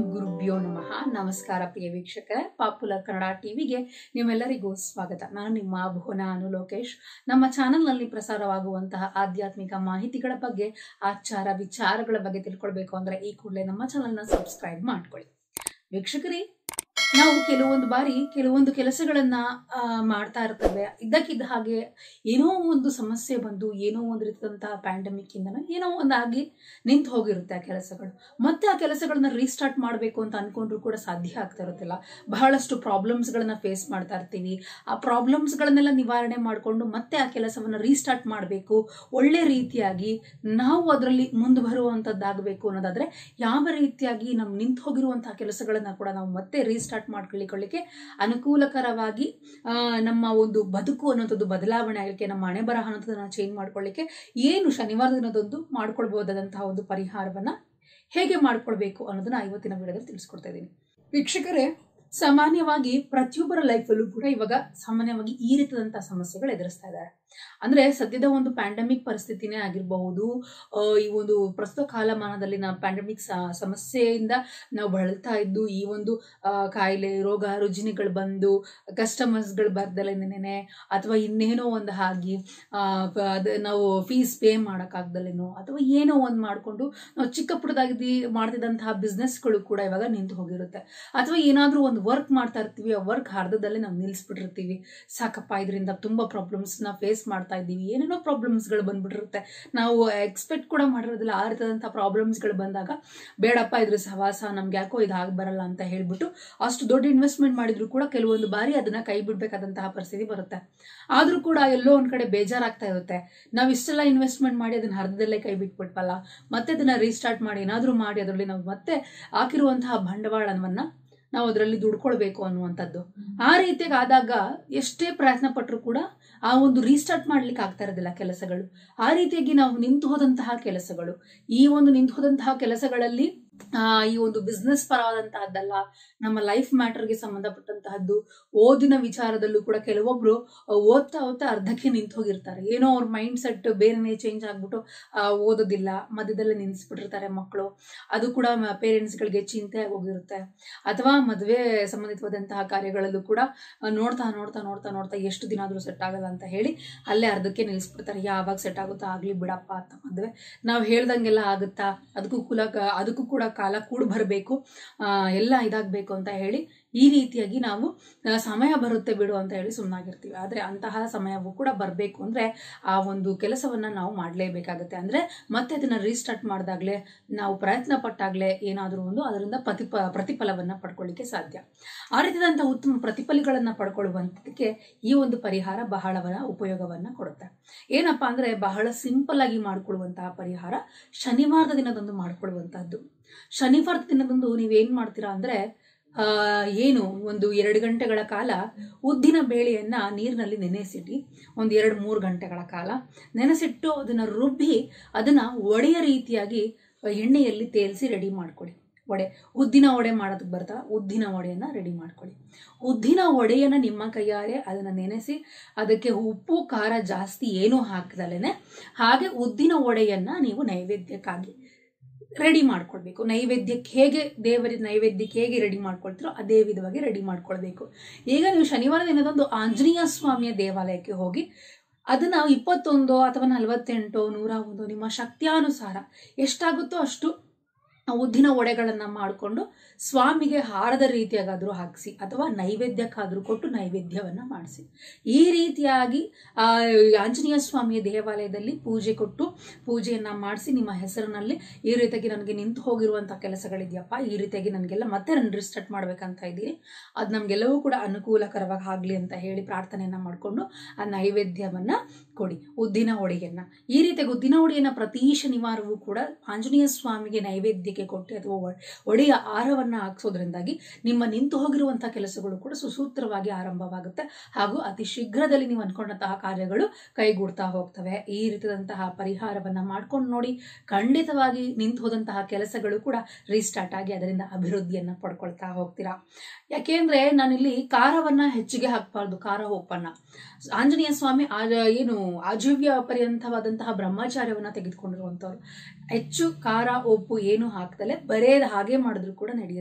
ಗುರುಭ್ಯೋ ನಮಃ ನಮಸ್ಕಾರ ಪ್ರಿಯ ವೀಕ್ಷಕರೇ ಪಾಪ್ಯುಲರ್ ಕನ್ನಡ ಟಿವಿಗೆ ನಿಮ್ಮೆಲ್ಲರಿಗೂ ಸ್ವಾಗತ ನಾನು ನಿಮ್ಮ ಭುವನ ಅನು ಲೋಕೇಶ್ ನಮ್ಮ ಚಾನೆಲ್ನಲ್ಲಿ ಪ್ರಸಾರವಾಗುವಂತಹ ಆಧ್ಯಾತ್ಮಿಕ ಮಾಹಿತಿಗಳ ಬಗ್ಗೆ ಆಚಾರ ವಿಚಾರಗಳ ಬಗ್ಗೆ ತಿಳ್ಕೊಳ್ಬೇಕು ಅಂದ್ರೆ ಈ ಕೂಡಲೇ ನಮ್ಮ ಚಾನೆಲ್ನ ಸಬ್ಸ್ಕ್ರೈಬ್ ಮಾಡ್ಕೊಳ್ಳಿ ವೀಕ್ಷಕರೇ ನಾವು ಕೆಲವೊಂದು ಬಾರಿ ಕೆಲವೊಂದು ಕೆಲಸಗಳನ್ನ ಆ, ಮಾಡ್ತಾ ಇರ್ತೇವೆ ಇದ್ದಕ್ಕಿದ್ದ ಹಾಗೆ ಏನೋ ಒಂದು ಸಮಸ್ಯೆ ಬಂದು ಏನೋ ಒಂದು ರೀತಿಯಾದಂತಹ ಪ್ಯಾಂಡಮಿಕ್ ಇಂದನೋ ಏನೋ ಒಂದಾಗಿ ನಿಂತು ಹೋಗಿರುತ್ತೆ ಆ ಕೆಲಸಗಳು ಮತ್ತೆ ಆ ಕೆಲಸಗಳನ್ನ ರೀಸ್ಟಾರ್ಟ್ ಮಾಡಬೇಕು ಅಂತ ಅನ್ಕೊಂಡ್ರು ಕೂಡ ಸಾಧ್ಯ ಆಗ್ತಾ ಇರುತ್ತಿಲ್ಲ ಬಹಳಷ್ಟು ಪ್ರಾಬ್ಲಮ್ಸ್ಗಳನ್ನ ಫೇಸ್ ಮಾಡ್ತಾ ಇರ್ತೀವಿ ಆ ಪ್ರಾಬ್ಲಮ್ಸ್ಗಳನ್ನೆಲ್ಲ ನಿವಾರಣೆ ಮಾಡಿಕೊಂಡು ಮತ್ತೆ ಆ ಕೆಲಸವನ್ನ ರೀಸ್ಟಾರ್ಟ್ ಮಾಡಬೇಕು ಒಳ್ಳೆ ರೀತಿಯಾಗಿ ನಾವು ಅದರಲ್ಲಿ ಮುಂದೆ ಬರುವಂತದ್ದಾಗಬೇಕು ಅನ್ನೋದಾದ್ರೆ ಯಾವ ರೀತಿಯಾಗಿ ನಮ್ ನಿಂತು ಹೋಗಿರುವಂತಹ ಕೆಲಸಗಳನ್ನ ಕೂಡ ನಾವು ಮತ್ತೆ ರೀಸ್ಟಾರ್ಟ್ ಮಾಡ್ಕೊಳ್ಳಿಕೊಳ್ಳಿಕ್ಕೆ ಅನುಕೂಲಕರವಾಗಿ ಆ, ನಮ್ಮ ಒಂದು ಬದುಕು ಅನ್ನೋಂಥದ್ದು ಬದಲಾವಣೆ ಆಗಲಿಕ್ಕೆ ನಮ್ಮ ಹಣೆ ಬರಹ ಅನ್ನೋದನ್ನ ಚೇಂಜ್ ಮಾಡ್ಕೊಳ್ಳಿಕ್ಕೆ ಏನು ಶನಿವಾರ ದಿನದಂದು ಮಾಡ್ಕೊಳ್ಬಹುದಾದಂತಹ ಒಂದು ಪರಿಹಾರವನ್ನ ಹೇಗೆ ಮಾಡ್ಕೊಳ್ಬೇಕು ಅನ್ನೋದನ್ನ ಇವತ್ತಿನ ವಿಡಿಯೋದಲ್ಲಿ ತಿಳಿಸ್ಕೊಡ್ತಾ ಇದ್ದೀನಿ ವೀಕ್ಷಕರೇ ಸಾಮಾನ್ಯವಾಗಿ ಪ್ರತಿಯೊಬ್ಬರ ಲೈಫಲ್ಲೂ ಕೂಡ ಇವಾಗ ಸಾಮಾನ್ಯವಾಗಿ ಈ ರೀತಿಯಾದಂತಹ ಸಮಸ್ಯೆಗಳು ಎದುರಿಸ್ತಾ ಇದ್ದಾರೆ ಅಂದ್ರೆ ಸದ್ಯದ ಒಂದು ಪ್ಯಾಂಡಮಿಕ್ ಪರಿಸ್ಥಿತಿನೇ ಆಗಿರಬಹುದು ಆ, ಈ ಒಂದು ಪ್ರಸ್ತುತ ಕಾಲಮಾನದಲ್ಲಿನ ಪ್ಯಾಂಡಮಿಕ್ ಸಮಸ್ಯೆಯಿಂದ ನಾವು ಬಳಲ್ತಾ ಇದ್ದು ಈ ಒಂದು ಆ, ಕಾಯಿಲೆ ರೋಗ ರುಜಿನಗಳು ಬಂದು ಕಸ್ಟಮರ್ಸ್ಗಳು ಬರ್ದಲೇನೆ ಅಥವಾ ಇನ್ನೇನೋ ಒಂದು ಹಾಗೆ ಆ, ಪ- ಅದ್ ನಾವು ಫೀಸ್ ಪೇ ಮಾಡೋಕ್ಕಾಗ್ದಲೇನೋ ಅಥವಾ ಏನೋ ಒಂದು ಮಾಡಿಕೊಂಡು ನಾವು ಚಿಕ್ಕ ಪುಟ್ಟದಾಗಿ ಮಾಡ್ತಿದ್ದಂತಹ ಬಿಸ್ನೆಸ್ಗಳು ಕೂಡ ಇವಾಗ ನಿಂತು ಹೋಗಿರುತ್ತೆ ಅಥವಾ ಏನಾದರೂ ಒಂದು ವರ್ಕ್ ಮಾಡ್ತಾ ಇರ್ತೀವಿ ಆ ವರ್ಕ್ ಅರ್ಧದಲ್ಲೇ ನಾವು ನಿಲ್ಲಿಸ್ಬಿಟ್ಟಿರ್ತೀವಿ ಸಾಕಪ್ಪ ಇದರಿಂದ ತುಂಬಾ ಪ್ರಾಬ್ಲಮ್ಸ್ನ ಫೇಸ್ ಮಾಡ್ತಾ ಇದ್ದೀವಿ ಏನೇನೋ ಪ್ರಾಬ್ಲಮ್ಸ್ಗಳು ಬಂದ್ಬಿಟ್ಟಿರುತ್ತೆ ನಾವು ಎಕ್ಸ್ಪೆಕ್ಟ್ ಕೂಡ ಮಾಡಿರೋದಿಲ್ಲ ಆ ರೀತಿಯಾದಂಥ ಪ್ರಾಬ್ಲಮ್ಸ್ಗಳು ಬಂದಾಗ ಬೇಡಪ್ಪ ಇದ್ರ ಸಹವಾಸ ನಮ್ಗೆ ಯಾಕೋ ಇದು ಆಗಿ ಬರಲ್ಲ ಅಂತ ಹೇಳ್ಬಿಟ್ಟು ಅಷ್ಟು ದೊಡ್ಡ ಇನ್ವೆಸ್ಟ್ಮೆಂಟ್ ಮಾಡಿದ್ರು ಕೂಡ ಕೆಲವೊಂದು ಬಾರಿ ಅದನ್ನ ಕೈ ಬಿಡ್ಬೇಕಾದಂತಹ ಪರಿಸ್ಥಿತಿ ಬರುತ್ತೆ ಆದ್ರೂ ಕೂಡ ಎಲ್ಲೋ ಒಂದ್ ಕಡೆ ಬೇಜಾರಾಗ್ತಾ ಇರುತ್ತೆ ನಾವು ಇಷ್ಟೆಲ್ಲ ಇನ್ವೆಸ್ಟ್ಮೆಂಟ್ ಮಾಡಿ ಅದನ್ನ ಅರ್ಧದಲ್ಲೇ ಕೈ ಬಿಟ್ಬಿಟ್ವಲ್ಲ ಮತ್ತೆ ಅದನ್ನ ರೀಸ್ಟಾರ್ಟ್ ಮಾಡಿ ಏನಾದ್ರೂ ಮಾಡಿ ಅದರಲ್ಲಿ ನಾವು ಮತ್ತೆ ಹಾಕಿರುವಂತಹ ಬಂಡವಾಳವನ್ನ ನಾವು ಅದರಲ್ಲಿ ದುಡ್ಕೊಳ್ಬೇಕು ಅನ್ನುವಂಥದ್ದು ಆ ರೀತಿಯಾಗಿ ಆದಾಗ ಎಷ್ಟೇ ಪ್ರಯತ್ನ ಪಟ್ಟರು ಕೂಡ ಆ ಒಂದು ರೀಸ್ಟಾರ್ಟ್ ಮಾಡ್ಲಿಕ್ಕೆ ಆಗ್ತಾ ಇರೋದಿಲ್ಲ ಕೆಲಸಗಳು ಆ ರೀತಿಯಾಗಿ ನಾವು ನಿಂತು ಹೋದಂತಹ ಕೆಲಸಗಳು ಈ ಒಂದು ನಿಂತು ಹೋದಂತಹ ಕೆಲಸಗಳಲ್ಲಿ ಆ, ಈ ಒಂದು ಬಿಸ್ನೆಸ್ ಪರವಾದಂತಹದ್ದಲ್ಲ ನಮ್ಮ ಲೈಫ್ ಮ್ಯಾಟರ್ಗೆ ಸಂಬಂಧಪಟ್ಟಂತಹದ್ದು ಓದಿನ ವಿಚಾರದಲ್ಲೂ ಕೂಡ ಕೆಲವೊಬ್ರು ಆ, ಓದ್ತಾ ಓದ್ತಾ ಅರ್ಧಕ್ಕೆ ನಿಂತು ಹೋಗಿರ್ತಾರೆ ಏನೋ ಅವ್ರ ಮೈಂಡ್ ಸೆಟ್ ಬೇರೆನೇ ಚೇಂಜ್ ಆಗ್ಬಿಟ್ಟು ಆ, ಓದೋದಿಲ್ಲ ಮಧ್ಯದಲ್ಲೇ ನಿಲ್ಲಿಸ್ಬಿಟ್ಟಿರ್ತಾರೆ ಮಕ್ಕಳು ಅದು ಕೂಡ ಪೇರೆಂಟ್ಸ್ಗಳಿಗೆ ಚಿಂತೆ ಆಗೋಗಿರುತ್ತೆ ಅಥವಾ ಮದುವೆ ಸಂಬಂಧಿತವಾದಂತಹ ಕಾರ್ಯಗಳಲ್ಲೂ ಕೂಡ ಆ, ನೋಡ್ತಾ ನೋಡ್ತಾ ನೋಡ್ತಾ ನೋಡ್ತಾ ಎಷ್ಟು ದಿನ ಆದ್ರೂ ಸೆಟ್ ಆಗಲ್ಲ ಅಂತ ಹೇಳಿ ಅಲ್ಲೇ ಅರ್ಧಕ್ಕೆ ನಿಲ್ಲಿಸ್ಬಿಡ್ತಾರೆ ಯಾವಾಗ ಸೆಟ್ ಆಗುತ್ತೋ ಆಗ್ಲಿ ಬಿಡಪ್ಪ ಅಂತ ಮದುವೆ ನಾವು ಹೇಳ್ದಂಗೆಲ್ಲ ಆಗುತ್ತಾ ಅದಕ್ಕೂ ಕುಲ ಅದಕ್ಕೂ ಕೂಡ ಕಾಲ ಕೂಡ ಬರಬೇಕು ಎಲ್ಲ ಇದಾಗಬೇಕು ಅಂತ ಹೇಳಿ ಈ ರೀತಿಯಾಗಿ ನಾವು ಆ, ಸಮಯ ಬರುತ್ತೆ ಬಿಡು ಅಂತ ಹೇಳಿ ಸುಮ್ಮನಾಗಿರ್ತೀವಿ ಆದರೆ ಅಂತಹ ಸಮಯವೂ ಕೂಡ ಬರಬೇಕು ಅಂದ್ರೆ ಆ ಒಂದು ಕೆಲಸವನ್ನ ನಾವು ಮಾಡಲೇಬೇಕಾಗುತ್ತೆ ಅಂದ್ರೆ ಮತ್ತೆ ಅದನ್ನ ರೀಸ್ಟಾರ್ಟ್ ಮಾಡಿದಾಗಲೇ ನಾವು ಪ್ರಯತ್ನ ಪಟ್ಟಾಗಲೇ ಏನಾದರೂ ಒಂದು ಅದರಿಂದ ಪ್ರತಿಪ ಪ್ರತಿಫಲವನ್ನ ಪಡ್ಕೊಳ್ಳಿಕ್ಕೆ ಸಾಧ್ಯ ಆ ರೀತಿಯಾದಂತಹ ಉತ್ತಮ ಪ್ರತಿಫಲಗಳನ್ನ ಪಡ್ಕೊಳ್ಳುವಂಥದ್ದಕ್ಕೆ ಈ ಒಂದು ಪರಿಹಾರ ಬಹಳವನ್ನ ಉಪಯೋಗವನ್ನ ಕೊಡುತ್ತೆ ಏನಪ್ಪಾ ಅಂದ್ರೆ ಬಹಳ ಸಿಂಪಲ್ ಆಗಿ ಮಾಡ್ಕೊಳ್ಳುವಂತಹ ಪರಿಹಾರ ಶನಿವಾರದ ದಿನದಂದು ಮಾಡ್ಕೊಳ್ಳುವಂತಹದ್ದು ಶನಿವಾರದ ದಿನದಂದು ನೀವೇನ್ ಮಾಡ್ತೀರಾ ಅಂದ್ರೆ ಆ, ಏನು ಒಂದು ಎರಡು ಗಂಟೆಗಳ ಕಾಲ ಉದ್ದಿನ ಬೇಳೆಯನ್ನ ನೀರಿನಲ್ಲಿ ನೆನೆಸಿಡಿ ಒಂದು ಎರಡು ಮೂರು ಗಂಟೆಗಳ ಕಾಲ ನೆನೆಸಿಟ್ಟು ಅದನ್ನ ರುಬ್ಬಿ ಅದನ್ನ ಒಡೆಯ ರೀತಿಯಾಗಿ ಎಣ್ಣೆಯಲ್ಲಿ ತೇಲ್ಸಿ ರೆಡಿ ಮಾಡ್ಕೊಳ್ಳಿ ವಡೆ ಉದ್ದಿನ ವಡೆ ಮಾಡೋದಕ್ಕೆ ಬರ್ತಾ ಉದ್ದಿನ ವಡೆಯನ್ನ ರೆಡಿ ಮಾಡ್ಕೊಳ್ಳಿ ಉದ್ದಿನ ವಡೆಯನ್ನ ನಿಮ್ಮ ಕೈಯಾರೆ ಅದನ್ನ ನೆನೆಸಿ ಅದಕ್ಕೆ ಉಪ್ಪು ಖಾರ ಜಾಸ್ತಿ ಏನೂ ಹಾಕದಲೇನೆ ಹಾಗೆ ಉದ್ದಿನ ವಡೆಯನ್ನ ನೀವು ನೈವೇದ್ಯಕ್ಕಾಗಿ ರೆಡಿ ಮಾಡ್ಕೊಳ್ಬೇಕು ನೈವೇದ್ಯಕ್ಕೆ ಹೇಗೆ ದೇವರ ನೈವೇದ್ಯಕ್ಕೆ ಹೇಗೆ ರೆಡಿ ಮಾಡ್ಕೊಳ್ತೀರೋ ಅದೇ ವಿಧವಾಗಿ ರೆಡಿ ಮಾಡ್ಕೊಳ್ಬೇಕು ಈಗ ನೀವು ಶನಿವಾರ ದಿನದಂದು ಆಂಜನೇಯ ಸ್ವಾಮಿಯ ದೇವಾಲಯಕ್ಕೆ ಹೋಗಿ ಅದನ್ನ ಇಪ್ಪತ್ತೊಂದು ಅಥವಾ ನಲವತ್ತೆಂಟು ನೂರ ಒಂದು ನಿಮ್ಮ ಶಕ್ತಿಯಾನುಸಾರ ಎಷ್ಟಾಗುತ್ತೋ ಅಷ್ಟು ಉದ್ದಿನ ಒಡೆಗಳನ್ನ ಮಾಡಿಕೊಂಡು ಸ್ವಾಮಿಗೆ ಹಾರದ ರೀತಿಯಾಗಾದ್ರೂ ಹಾಕಿಸಿ ಅಥವಾ ನೈವೇದ್ಯಕ್ಕಾದ್ರೂ ಕೊಟ್ಟು ನೈವೇದ್ಯವನ್ನ ಮಾಡಿಸಿ ಈ ರೀತಿಯಾಗಿ ಆ ಆಂಜನೇಯ ಸ್ವಾಮಿಯ ದೇವಾಲಯದಲ್ಲಿ ಪೂಜೆ ಕೊಟ್ಟು ಪೂಜೆಯನ್ನ ಮಾಡಿಸಿ ನಿಮ್ಮ ಹೆಸರಿನಲ್ಲಿ ಈ ರೀತಿಯಾಗಿ ನನಗೆ ನಿಂತು ಹೋಗಿರುವಂತಹ ಕೆಲಸಗಳಿದೆಯಪ್ಪ ಈ ರೀತಿಯಾಗಿ ನನಗೆಲ್ಲ ಮತ್ತೆ ನಾನು ರಿಸ್ಟಾರ್ಟ್ ಮಾಡ್ಬೇಕಂತ ಇದ್ದೀನಿ ಅದು ನಮ್ಗೆಲ್ಲವೂ ಕೂಡ ಅನುಕೂಲಕರವಾಗಿ ಆಗ್ಲಿ ಅಂತ ಹೇಳಿ ಪ್ರಾರ್ಥನೆಯನ್ನ ಮಾಡಿಕೊಂಡು ಆ ನೈವೇದ್ಯವನ್ನ ಕೊಡಿ ಉದ್ದಿನ ಒಡೆಯನ್ನ ಈ ರೀತಿಯಾಗಿ ಉದ್ದಿನ ಒಡೆಯನ್ನ ಪ್ರತಿ ಶನಿವಾರವೂ ಕೂಡ ಆಂಜನೇಯ ಸ್ವಾಮಿಗೆ ನೈವೇದ್ಯಕ್ಕೆ ಕೊಟ್ಟು ಅಥವಾ ಒ- ಒಡೆಯ ಆರವನ್ನ ಹಾಕ್ಸೋದ್ರಿಂದಾಗಿ ನಿಮ್ಮ ನಿಂತು ಹೋಗಿರುವಂತಹ ಕೆಲಸಗಳು ಕೂಡ ಸುಸೂತ್ರವಾಗಿ ಆರಂಭವಾಗುತ್ತೆ ಹಾಗೂ ಅತಿ ಶೀಘ್ರದಲ್ಲಿ ನೀವು ಅನ್ಕೊಂಡಂತಹ ಕಾರ್ಯಗಳು ಕೈಗೂಡ್ತಾ ಹೋಗ್ತವೆ ಈ ರೀತಿಯಾದಂತಹ ಪರಿಹಾರವನ್ನ ಮಾಡ್ಕೊಂಡು ನೋಡಿ ಖಂಡಿತವಾಗಿ ನಿಂತು ಹೋದಂತಹ ಕೆಲಸಗಳು ಕೂಡ ರೀಸ್ಟಾರ್ಟ್ ಆಗಿ ಅದರಿಂದ ಅಭಿವೃದ್ಧಿಯನ್ನ ಪಡ್ಕೊಳ್ತಾ ಹೋಗ್ತೀರಾ ಯಾಕೆಂದ್ರೆ ನಾನಿಲ್ಲಿ ಖಾರವನ್ನ ಹೆಚ್ಚಿಗೆ ಹಾಕ್ಬಾರ್ದು ಖಾರ ಉಪ್ಪನ್ನ ಆಂಜನೇಯ ಸ್ವಾಮಿ ಆ ಏನು ಆಜೀವ್ಯ ಪರ್ಯಂತವಾದಂತಹ ಬ್ರಹ್ಮಚಾರ್ಯವನ್ನ ತೆಗೆದುಕೊಂಡಿರುವಂತವ್ರು ಹೆಚ್ಚು ಖಾರ ಉಪ್ಪು ಏನು ಹಾಕ್ದಲೆ ಬರೇ ಹಾಗೆ ಮಾಡಿದ್ರು ಕೂಡ ನಡೆಯುತ್ತೆ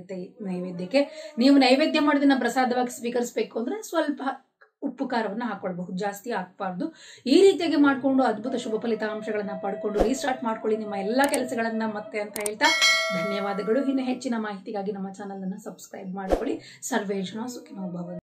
ಚೆನ್ನಾಗಿರುತ್ತೆ ಈ ನೈವೇದ್ಯಕ್ಕೆ ನೀವು ನೈವೇದ್ಯ ಮಾಡೋದನ್ನ ಪ್ರಸಾದವಾಗಿ ಸ್ವೀಕರಿಸಬೇಕು ಅಂದ್ರೆ ಸ್ವಲ್ಪ ಉಪ್ಪು ಖಾರವನ್ನು ಹಾಕೊಳ್ಬಹುದು ಜಾಸ್ತಿ ಹಾಕಬಾರ್ದು ಈ ರೀತಿಯಾಗಿ ಮಾಡಿಕೊಂಡು ಅದ್ಭುತ ಶುಭ ಫಲಿತಾಂಶಗಳನ್ನ ಪಡ್ಕೊಂಡು ರೀಸ್ಟಾರ್ಟ್ ಮಾಡ್ಕೊಳ್ಳಿ ನಿಮ್ಮ ಎಲ್ಲ ಕೆಲಸಗಳನ್ನ ಮತ್ತೆ ಅಂತ ಹೇಳ್ತಾ ಧನ್ಯವಾದಗಳು ಇನ್ನು ಹೆಚ್ಚಿನ ಮಾಹಿತಿಗಾಗಿ ನಮ್ಮ ಚಾನಲ್ ಅನ್ನ ಸಬ್ಸ್ಕ್ರೈಬ್ ಮಾಡ್ಕೊಳ್ಳಿ ಸರ್ವೇಶನ ಸುಖಿನೋ ಭವಂತು